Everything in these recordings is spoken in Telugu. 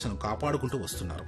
భాషను కాపాడుకుంటూ వస్తున్నారు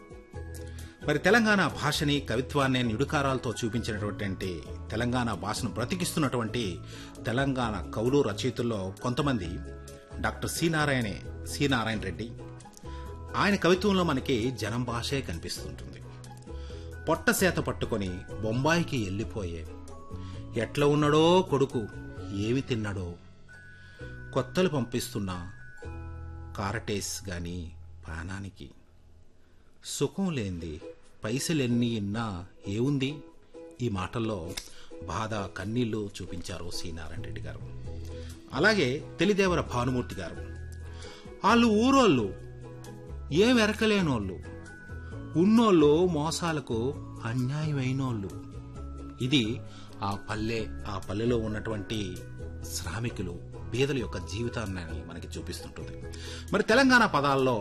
మరి తెలంగాణ భాషని కవిత్వాన్ని నిడుకారాలతో చూపించినటువంటి తెలంగాణ భాషను బ్రతికిస్తున్నటువంటి తెలంగాణ కవులు రచయితుల్లో కొంతమంది డాక్టర్ సి నారాయణే సి నారాయణ రెడ్డి ఆయన కవిత్వంలో మనకి జనం భాషే కనిపిస్తుంటుంది పొట్ట సేత పట్టుకొని బొంబాయికి వెళ్ళిపోయే ఎట్లా ఉన్నాడో కొడుకు ఏమి తిన్నాడో కొత్తలు పంపిస్తున్నా కారటేస్ గాని ప్రాణానికి సుఖం లేంది పైసలెన్ని ఇన్నా ఏముంది ఈ మాటల్లో బాధ కన్నీళ్లు చూపించారు సి నారాయణ రెడ్డి గారు అలాగే తెలిదేవర భానుమూర్తి గారు వాళ్ళు ఊరోళ్ళు ఏం ఎరకలేనోళ్ళు ఉన్నోళ్ళు మోసాలకు అన్యాయమైనోళ్ళు ఇది ఆ పల్లె ఆ పల్లెలో ఉన్నటువంటి శ్రామికులు బీదల యొక్క జీవితాన్ని మనకి చూపిస్తుంటుంది మరి తెలంగాణ పదాల్లో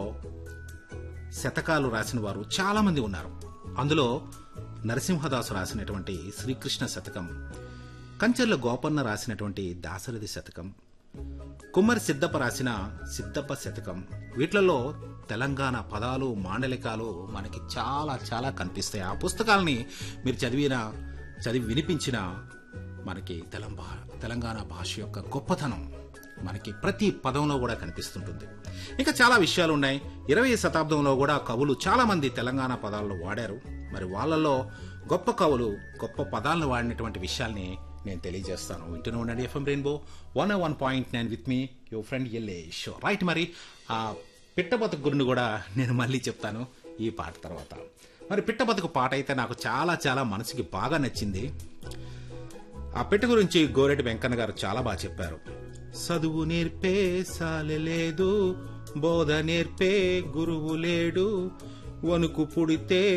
శతకాలు రాసిన వారు చాలా మంది ఉన్నారు అందులో నరసింహదాసు రాసినటువంటి శ్రీకృష్ణ శతకం కంచెర్ల గోపన్న రాసినటువంటి దాశరథి శతకం కుమ్మరి సిద్దప్ప రాసిన సిద్దప్ప శతకం వీటిలలో తెలంగాణ పదాలు మాండలికాలు మనకి చాలా చాలా కనిపిస్తాయి ఆ పుస్తకాలని మీరు చదివిన చదివి వినిపించిన మనకి తెలంబా తెలంగాణ భాష యొక్క గొప్పతనం మనకి ప్రతి పదంలో కూడా కనిపిస్తుంటుంది ఇంకా చాలా విషయాలు ఉన్నాయి ఇరవై శతాబ్దంలో కూడా కవులు చాలా మంది తెలంగాణ పదాలను వాడారు మరి వాళ్ళలో గొప్ప కవులు గొప్ప పదాలను వాడినటువంటి విషయాల్ని నేను తెలియజేస్తాను వింటూనే ఉండండి FM rainbow one one point nine with me your friend L A show right మరి ఆ పిట్టబతుకు గురిని కూడా నేను మళ్ళీ చెప్తాను ఈ పాట తర్వాత మరి పిట్టబతుకు పాట అయితే నాకు చాలా చాలా మనసుకి బాగా నచ్చింది ఆ పెట్ట గురించి గోరెడ్డి వెంకన్న గారు చాలా బాగా చెప్పారు చదువు నేర్పే సాలె లేదు బోధ నేర్పే గురువు లేడు వణుకు పుడితే